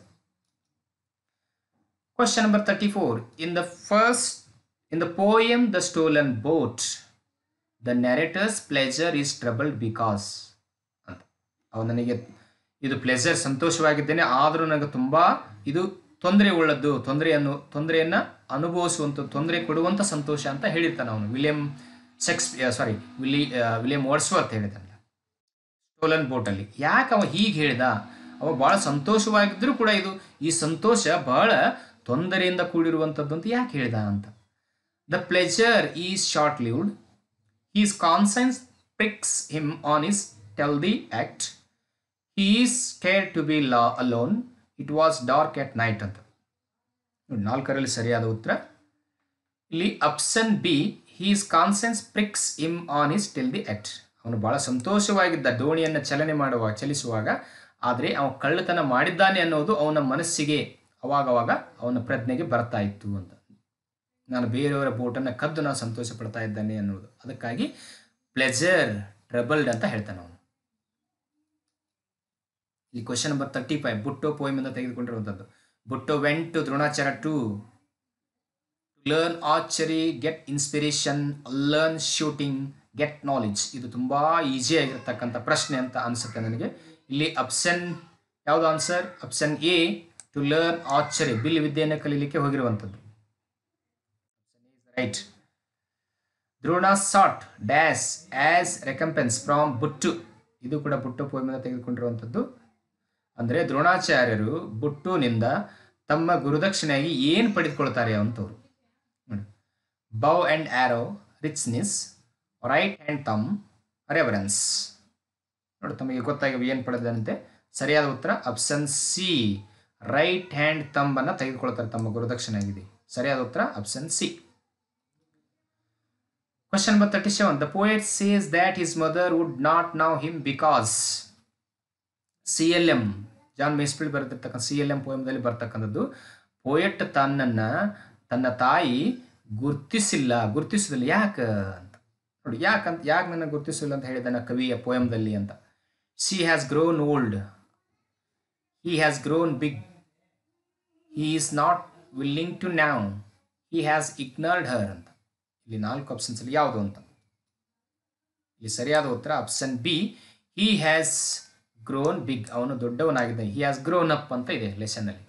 question number thirty four in the first in the poem the stolen boat the narrator's pleasure is troubled because ಅಂತ ಅವ ನನಗೆ ಇದು ಪ್ಲೆಜರ್ ಸಂತೋಷವಾಗಿದ್ದೇನೆ ಆದರೂ ನನಗೆ ತುಂಬ ಇದು ತೊಂದರೆ ಉಳ್ಳದ್ದು ತೊಂದರೆಯನ್ನು ತೊಂದರೆಯನ್ನು ಅನುಭವಿಸುವಂಥ ತೊಂದರೆ ಕೊಡುವಂಥ ಸಂತೋಷ ಅಂತ ಹೇಳಿರ್ತಾನೆ ಅವನು ವಿಲಿಯಂ ಸೆಕ್ಸ್ ಸಾರಿ ವಿಲಿ ವಿಲಿಯಂ ವರ್ಡ್ಸ್ವರ್ತ್ ಹೇಳಿದಾನೆ ಸ್ಟೋಲನ್ ಬೋಟಲ್ಲಿ ಯಾಕೆ ಅವ ಹೀಗೆ ಹೇಳಿದ ಅವ ಭಾಳ ಸಂತೋಷವಾಗಿದ್ದರೂ ಕೂಡ ಇದು ಈ ಸಂತೋಷ ಬಹಳ ತೊಂದರೆಯಿಂದ ಕೂಡಿರುವಂಥದ್ದು ಅಂತ ಯಾಕೆ ಹೇಳಿದ ಅಂತ the pleasure is short lived his conscience pricks him on his stealthy act. He is scared to be la- alone. It was dark at night ಅಂತ ನೋಡಿ, ನಾಲ್ಕರಲ್ಲಿ ಸರಿಯಾದ ಉತ್ತರ ಇಲ್ಲಿ option B his conscience pricks him on his till the end ಅವನು ಬಹಳ ಸಂತೋಷವಾಗಿದ್ದ ದೋಣಿಯನ್ನು ಚಲನೆ ಮಾಡುವಾಗ ಚಲಿಸುವಾಗ ಆದರೆ ಅವನು ಕಳ್ಳತನ ಮಾಡಿದ್ದಾನೆ ಅನ್ನೋದು ಅವನ ಮನಸ್ಸಿಗೆ ಅವಾಗವಾಗ ಅವನ ಪ್ರಜ್ಞೆಗೆ ಬರ್ತಾ ಇತ್ತು ಅಂತ ನಾನು ಬೇರೆಯವರ ಬೋಟನ್ನು ಕದ್ದು ನಾನು ಸಂತೋಷ ಪಡ್ತಾ ಇದ್ದಾನೆ ಅನ್ನೋದು ಅದಕ್ಕಾಗಿ ಪ್ಲೆಜರ್ ಟ್ರಬಲ್ಡ್ ಅಂತ ಹೇಳ್ತಾನೆ ಅವನು ಈ question number thirty five Butto ಪೋಯಮಿಂದ ತೆಗೆದುಕೊಂಡಿರುವಂಥದ್ದು Butto went to Dronacharya to learn archery get inspiration learn shooting get knowledge ಇದು ತುಂಬ ಈಸಿ ಆಗಿರ್ತಕ್ಕಂಥ ಪ್ರಶ್ನೆ ಅಂತ ಅನಿಸುತ್ತೆ ನನಗೆ ಇಲ್ಲಿ ಆಪ್ಷನ್ ಯಾವುದು answer option A to learn archery ಬಿಲ್ ವಿದ್ಯೆಯನ್ನು ಕಲೀಲಿಕ್ಕೆ ಹೋಗಿರುವಂಥದ್ದು right Drona sought dash as recompense from Buttu ಇದು ಕೂಡ ಬುಟ್ಟು ಪೋಯಮಿಂದ ತೆಗೆದುಕೊಂಡಿರುವಂಥದ್ದು ಅಂದರೆ ದ್ರೋಣಾಚಾರ್ಯರು ಬುಟ್ಟುನಿಂದ ತಮ್ಮ ಗುರುದಕ್ಷಿಣೆಯಾಗಿ ಏನು ಪಡೆದುಕೊಳ್ತಾರೆ ಅಂತವ್ರು bow and arrow richness right hand thumb reverence ನೋಡಿ ತಮಗೆ ಗೊತ್ತಾಗಿ ಏನು ಪಡೆದಂತೆ ಸರಿಯಾದ ಉತ್ತರ ಆಪ್ಷನ್ ಸಿ ರೈಟ್ ಹ್ಯಾಂಡ್ ತಂಬನ್ನು ತೆಗೆದುಕೊಳ್ತಾರೆ ತಮ್ಮ ಗುರುದಕ್ಷಿಣೆಯಾಗಿದೆ ಸರಿಯಾದ ಉತ್ತರ option C Question number 37. The poet says that his mother would not know him because C L M John Masefield ಬರೆದಿರ್ತಕ್ಕಂಥ ಸಿ ಎಲ್ ಎಮ್ ಪೋಯಮ್ದಲ್ಲಿ ಬರ್ತಕ್ಕಂಥದ್ದು ಪೋಯಟ್ ತನ್ನನ್ನು ತನ್ನ ತಾಯಿ ಗುರ್ತಿಸಿಲ್ಲ ಗುರ್ತಿಸೋದಿಲ್ಲ ಯಾಕೆ ಅಂತ ನೋಡಿ ಯಾಕಂತ ಯಾಕೆ ನನ್ನ ಗುರ್ತಿಸಿಲ್ಲ ಅಂತ ಹೇಳಿದಾನ ಕವಿಯ ಪೋಯಮ್ದಲ್ಲಿ ಅಂತ she has grown old he has grown big he is not willing to know he has ignored her ಅಂತ ಇಲ್ಲಿ ನಾಲ್ಕು ಆಪ್ಷನ್ಸ್ ಅಲ್ಲಿ ಯಾವುದು ಅಂತ ಇಲ್ಲಿ ಸರಿಯಾದ ಉತ್ತರ option B he has grown big ಅವನು ದೊಡ್ಡವನಾಗಿದ್ದಾನೆ ಹಿ ಹ್ಯಾಸ್ ಗ್ರೋನ್ ಅಪ್ ಅಂತ ಇದೆ ಲೆಸನ್ ಅಲ್ಲಿ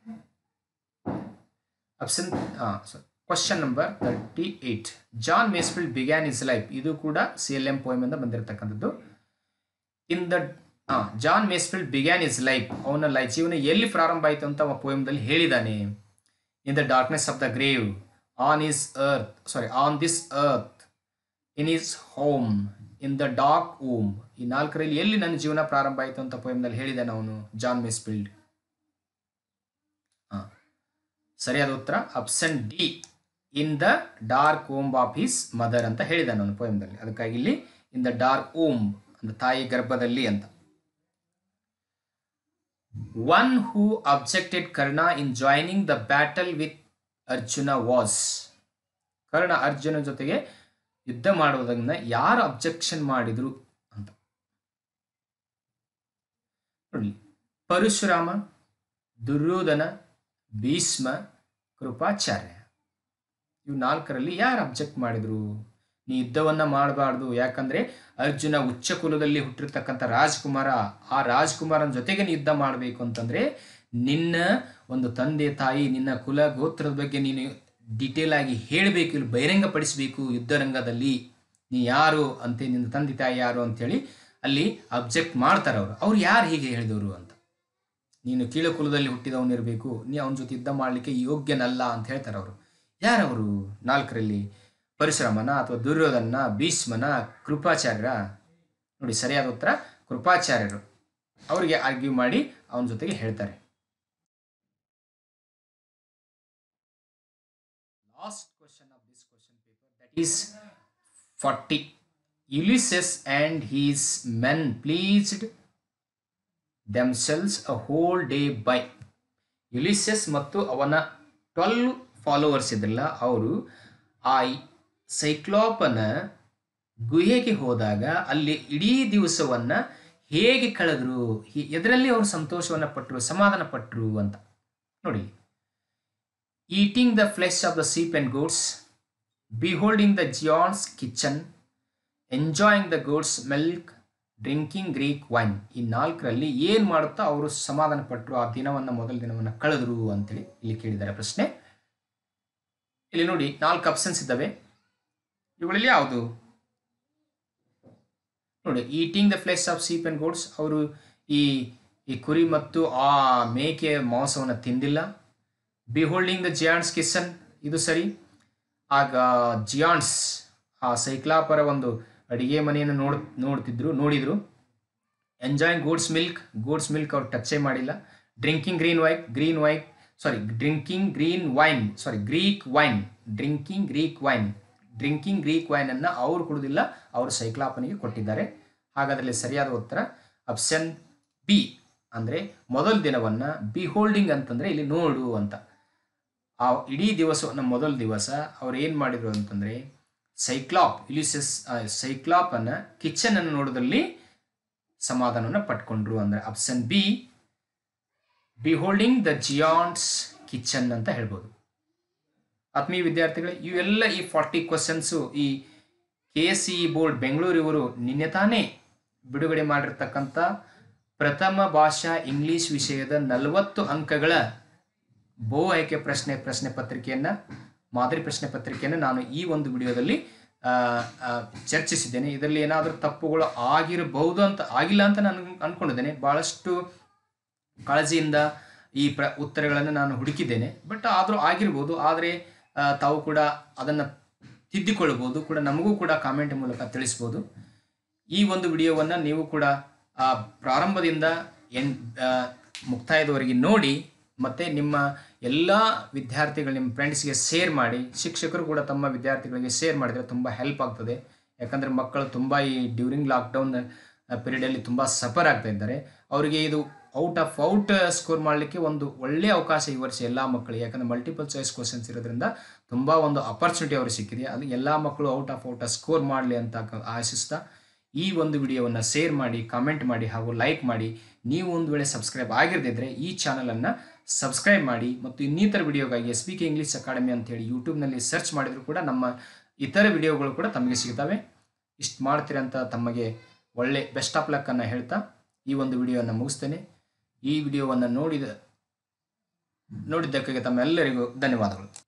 option question number thirty eight John Masefield began his life ಇದು ಕೂಡ ಸಿ ಎಲ್ ಎಂ ಪೋಯಮ್ ಇಂದ ಬಂದಿರತಕ್ಕಂಥದ್ದು in the John Masefield began his life ಅವನ ಲೈ ಜೀವನ ಎಲ್ಲಿ ಪ್ರಾರಂಭ ಆಯಿತು ಅಂತ ಅವ ಪೋಯಮ್ದಲ್ಲಿ ಹೇಳಿದ್ದಾನೆ in the darkness of the grave on his earth sorry on this earth in his home in the dark home ಈ ನಾಲ್ಕರಲ್ಲಿ ಎಲ್ಲಿ ನನ್ನ ಜೀವನ ಪ್ರಾರಂಭ ಆಯಿತು ಅಂತ ಪೋಯಮ್ನಲ್ಲಿ ಹೇಳಿದ್ದಾನೆ ಅವನು ಜಾನ್ ಮೆಸ್ಫೀಲ್ಡ್ ಹಾಂ ಸರಿಯಾದ ಉತ್ತರ option D in the dark home of his mother ಅಂತ ಹೇಳಿದ್ದಾನೆ ಅವನು ಪೋಯಮ್ದಲ್ಲಿ ಅದಕ್ಕಾಗಿ ಇಲ್ಲಿ ಇನ್ ದ ಡಾರ್ಕ್ ಓಮ್ ಅಂತ ತಾಯಿ ಗರ್ಭದಲ್ಲಿ ಅಂತ one who objected Karna in joining the battle with Arjuna was Karna Arjuna ಜೊತೆಗೆ ಯುದ್ಧ ಮಾಡುವುದನ್ನ ಯಾರು ಅಬ್ಜೆಕ್ಷನ್ ಮಾಡಿದ್ರು ಅಂತ ನೋಡಿ ಪರಶುರಾಮ ದುರ್ಯೋಧನ ಭೀಷ್ಮ ಕೃಪಾಚಾರ್ಯ ಇವು ನಾಲ್ಕರಲ್ಲಿ ಯಾರು ಅಬ್ಜೆಕ್ಟ್ ಮಾಡಿದ್ರು ನೀ ಯುದ್ಧವನ್ನ ಮಾಡಬಾರ್ದು ಯಾಕಂದ್ರೆ ಅರ್ಜುನ ಉಚ್ಚ ಕುಲದಲ್ಲಿ ಹುಟ್ಟಿರ್ತಕ್ಕಂಥ ರಾಜ್ಕುಮಾರ ಆ ರಾಜ್ಕುಮಾರನ ಜೊತೆಗೆ ನೀ ಯುದ್ಧ ಮಾಡಬೇಕು ಅಂತಂದ್ರೆ ನಿನ್ನ ಒಂದು ತಂದೆ ತಾಯಿ ನಿನ್ನ ಕುಲ ಗೋತ್ರದ ಬಗ್ಗೆ ನೀನು ಡಿಟೇಲ್ ಆಗಿ ಹೇಳಬೇಕು ಇಲ್ಲಿ ಬಹಿರಂಗಪಡಿಸಬೇಕು ಯುದ್ಧರಂಗದಲ್ಲಿ ನೀ ಯಾರು ಅಂತ ನಿನ್ನ ತಂದೆ ತಾಯಿ ಯಾರು ಅಂತೇಳಿ ಅಲ್ಲಿ ಅಬ್ಜೆಕ್ಟ್ ಮಾಡ್ತಾರೆ ಅವರು ಅವ್ರು ಯಾರು ಹೀಗೆ ಹೇಳಿದವರು ಅಂತ ನೀನು ಕೀಳು ಕುಲದಲ್ಲಿ ಹುಟ್ಟಿದವನಿರಬೇಕು ನೀ ಅವನ ಜೊತೆ ಯುದ್ಧ ಮಾಡಲಿಕ್ಕೆ ಯೋಗ್ಯನಲ್ಲ ಅಂತ ಹೇಳ್ತಾರೆ ಅವರು ಯಾರವರು ನಾಲ್ಕರಲ್ಲಿ ಪರಶುರಾಮನ ಅಥವಾ ದುರ್ಯೋಧನ ಭೀಷ್ಮನ ಕೃಪಾಚಾರ್ಯರ ನೋಡಿ ಸರಿಯಾದ ಉತ್ತರ ಕೃಪಾಚಾರ್ಯರು ಅವರಿಗೆ ಆರ್ಗ್ಯೂ ಮಾಡಿ ಅವನ ಜೊತೆಗೆ ಹೇಳ್ತಾರೆ last question of this question paper that is forty Ulysses and his men pleased themselves a whole day by Ulysses ಮತ್ತು ಅವನ ಟ್ವೆಲ್ ಫಾಲೋವರ್ಸ್ ಇದ್ರಲ್ಲ ಅವರು ಆ ಸೈಕ್ಲಾಪನ ಗುಹೆಗೆ ಹೋದಾಗ ಅಲ್ಲಿ ಇಡೀ ದಿವಸವನ್ನ ಹೇಗೆ ಕಳೆದ್ರು ಎದರಲ್ಲಿ ಅವರು ಸಂತೋಷವನ್ನು ಪಟ್ಟರು ಸಮಾಧಾನ ಪಟ್ಟರು ಅಂತ ನೋಡಿ eating the flesh of the sheep and goats beholding the giant's kitchen enjoying the goat's milk drinking Greek wine ಈ ನಾಲ್ಕರಲ್ಲಿ ಏನು ಮಾಡುತ್ತಾ ಅವರು ಸಮಾಧಾನ ಪಟ್ಟರು ಆ ದಿನವನ್ನು ಮೊದಲ ದಿನವನ್ನು ಕಳೆದ್ರು ಅಂತೇಳಿ ಇಲ್ಲಿ ಕೇಳಿದ್ದಾರೆ ಪ್ರಶ್ನೆ ಇಲ್ಲಿ ನೋಡಿ ನಾಲ್ಕು ಆಪ್ಷನ್ಸ್ ಇದ್ದಾವೆ ಇವುಗಳಲ್ಲಿ ಯಾವುದು ನೋಡಿ eating the flesh of sheep and goats ಅವರು ಈ ಈ ಕುರಿ ಮತ್ತು ಆ ಮೇಕೆಯ ಮಾಂಸವನ್ನು ತಿಂದಿಲ್ಲ ಬಿಹೋಲ್ಡಿಂಗ್ ದ ಜಿಯಾನ್ಸ್ ಕಿಸನ್ ಇದು ಸರಿ ಆಗ ಜಿಯಾನ್ಸ್ ಆ ಸೈಕ್ಲಾಪರ ಒಂದು ಅಡಿಗೆ ಮನೆಯನ್ನು ನೋಡ್ ನೋಡ್ತಿದ್ರು ನೋಡಿದರು enjoying goat's milk goat's milk ಅವ್ರು ಟಚ್ಚೇ ಮಾಡಿಲ್ಲ drinking green wine green wine sorry drinking green wine sorry Greek wine drinking Greek wine drinking Greek ವೈನನ್ನು ಅವರು ಕುಡಿದಿಲ್ಲ ಅವರು ಸೈಕ್ಲಾಪನಿಗೆ ಕೊಟ್ಟಿದ್ದಾರೆ ಹಾಗಾದರೆ ಸರಿಯಾದ ಉತ್ತರ ಆಪ್ಷನ್ ಬಿ ಅಂದರೆ ಮೊದಲ ದಿನವನ್ನು ಬಿ ಹೋಲ್ಡಿಂಗ್ ಅಂತಂದರೆ ಇಲ್ಲಿ ನೋಡು ಅಂತ ಆ ಇಡೀ ದಿವಸ ನಮ್ಮ ಮೊದಲ ದಿವಸ ಅವ್ರು ಏನು ಮಾಡಿದರು ಅಂತಂದರೆ ಸೈಕ್ಲಾಪ್ ಇಲಿಸಸ್ ಸೈಕ್ಲಾಪನ್ನು ಕಿಚನನ್ನು ನೋಡೋದ್ರಲ್ಲಿ ಸಮಾಧಾನವನ್ನು ಪಟ್ಕೊಂಡ್ರು ಅಂದರೆ option B beholding the giant's kitchen ಅಂತ ಹೇಳ್ಬೋದು ಆತ್ಮೀಯ ವಿದ್ಯಾರ್ಥಿಗಳೇ ಇವೆಲ್ಲ ಈ ಫಾರ್ಟಿ ಕ್ವಶನ್ಸು ಈ K S C board Bengaluru ಇವರು ನಿನ್ನೆ ತಾನೇ ಬಿಡುಗಡೆ ಮಾಡಿರ್ತಕ್ಕಂಥ ಪ್ರಥಮ ಭಾಷಾ ಇಂಗ್ಲಿಷ್ ವಿಷಯದ ನಲವತ್ತು ಅಂಕಗಳ ಬಹು ಆಯ್ಕೆ ಪ್ರಶ್ನೆ ಪ್ರಶ್ನೆ ಪತ್ರಿಕೆಯನ್ನು ಮಾದರಿ ಪ್ರಶ್ನೆ ಪತ್ರಿಕೆಯನ್ನು ನಾನು ಈ ಒಂದು ವಿಡಿಯೋದಲ್ಲಿ ಆ, ಆ, ಚರ್ಚಿಸಿದ್ದೇನೆ ಇದರಲ್ಲಿ ಏನಾದರೂ ತಪ್ಪುಗಳು ಆಗಿರಬಹುದು ಅಂತ ಆಗಿಲ್ಲ ಅಂತ ನಾನು ಅಂದ್ಕೊಂಡಿದ್ದೇನೆ ಭಾಳಷ್ಟು ಕಾಳಜಿಯಿಂದ ಈ ಪ್ರ ಉತ್ತರಗಳನ್ನು ನಾನು ಹುಡುಕಿದ್ದೇನೆ ಬಟ್ ಆದರೂ ಆಗಿರ್ಬೋದು ಆದರೆ ಆ, ತಾವು ಕೂಡ ಅದನ್ನು ತಿದ್ದಿಕೊಳ್ಳಬಹುದು ಕೂಡ ನಮಗೂ ಕೂಡ ಕಾಮೆಂಟ್ ಮೂಲಕ ತಿಳಿಸ್ಬೋದು ಈ ಒಂದು ವಿಡಿಯೋವನ್ನು ನೀವು ಕೂಡ ಆ, ಪ್ರಾರಂಭದಿಂದ ಎನ್ ಆ, ಮುಕ್ತಾಯದವರೆಗೆ ನೋಡಿ ಮತ್ತು ನಿಮ್ಮ ಎಲ್ಲ ವಿದ್ಯಾರ್ಥಿಗಳು ನಿಮ್ಮ ಫ್ರೆಂಡ್ಸ್ಗೆ ಶೇರ್ ಮಾಡಿ ಶಿಕ್ಷಕರು ಕೂಡ ತಮ್ಮ ವಿದ್ಯಾರ್ಥಿಗಳಿಗೆ ಶೇರ್ ಮಾಡಿದರೆ ತುಂಬ ಹೆಲ್ಪ್ ಆಗ್ತದೆ ಯಾಕಂದರೆ ಮಕ್ಕಳು ತುಂಬ ಈ ಡ್ಯೂರಿಂಗ್ ಲಾಕ್ಡೌನ್ ಪೀರಿಯಡಲ್ಲಿ ತುಂಬ ಸಫರ್ ಆಗ್ತಾ ಇದ್ದಾರೆ ಅವರಿಗೆ ಇದು ಔಟ್ ಆಫ್ ಔಟ್ ಸ್ಕೋರ್ ಮಾಡಲಿಕ್ಕೆ ಒಂದು ಒಳ್ಳೆಯ ಅವಕಾಶ ಈ ವರ್ಷ ಎಲ್ಲ ಮಕ್ಕಳಿಗೆ ಯಾಕಂದರೆ ಮಲ್ಟಿಪಲ್ ಚಾಯ್ಸ್ ಕ್ವಶನ್ಸ್ ಇರೋದ್ರಿಂದ ತುಂಬ ಒಂದು ಅಪರ್ಚುನಿಟಿ ಅವ್ರಿಗೆ ಸಿಕ್ಕಿದೆ ಅದು ಎಲ್ಲ ಮಕ್ಕಳು ಔಟ್ ಆಫ್ ಔಟ್ ಸ್ಕೋರ್ ಮಾಡಲಿ ಅಂತ ಕ- ಆಶಿಸ್ತಾ ಈ ಒಂದು ವಿಡಿಯೋವನ್ನು ಶೇರ್ ಮಾಡಿ ಕಾಮೆಂಟ್ ಮಾಡಿ ಹಾಗೂ ಲೈಕ್ ಮಾಡಿ ನೀವು ಒಂದು ವೇಳೆ ಸಬ್ಸ್ಕ್ರೈಬ್ ಆಗಿರದಿದ್ದರೆ ಈ ಚಾನಲನ್ನು ಸಬ್ಸ್ಕ್ರೈಬ್ ಮಾಡಿ ಮತ್ತು ಇನ್ನಿತರ ವಿಡಿಯೋಗಾಗಿ S B K English academy ಅಂತೇಳಿ ಯೂಟ್ಯೂಬ್ನಲ್ಲಿ ಸರ್ಚ್ ಮಾಡಿದರೂ ಕೂಡ ನಮ್ಮ ಇತರ ವಿಡಿಯೋಗಳು ಕೂಡ ತಮಗೆ ಸಿಗ್ತವೆ ಇಷ್ಟು ಮಾಡ್ತೀರಂತ ತಮಗೆ ಒಳ್ಳೆ ಬೆಸ್ಟ್ ಆಫ್ ಲಕ್ಕನ್ನು ಹೇಳ್ತಾ ಈ ಒಂದು ವಿಡಿಯೋವನ್ನು ಮುಗಿಸ್ತೇನೆ ಈ ವಿಡಿಯೋವನ್ನು ನೋಡಿದ ನೋಡಿದ್ದಕ್ಕಾಗಿ ತಮ್ಮೆಲ್ಲರಿಗೂ ಧನ್ಯವಾದಗಳು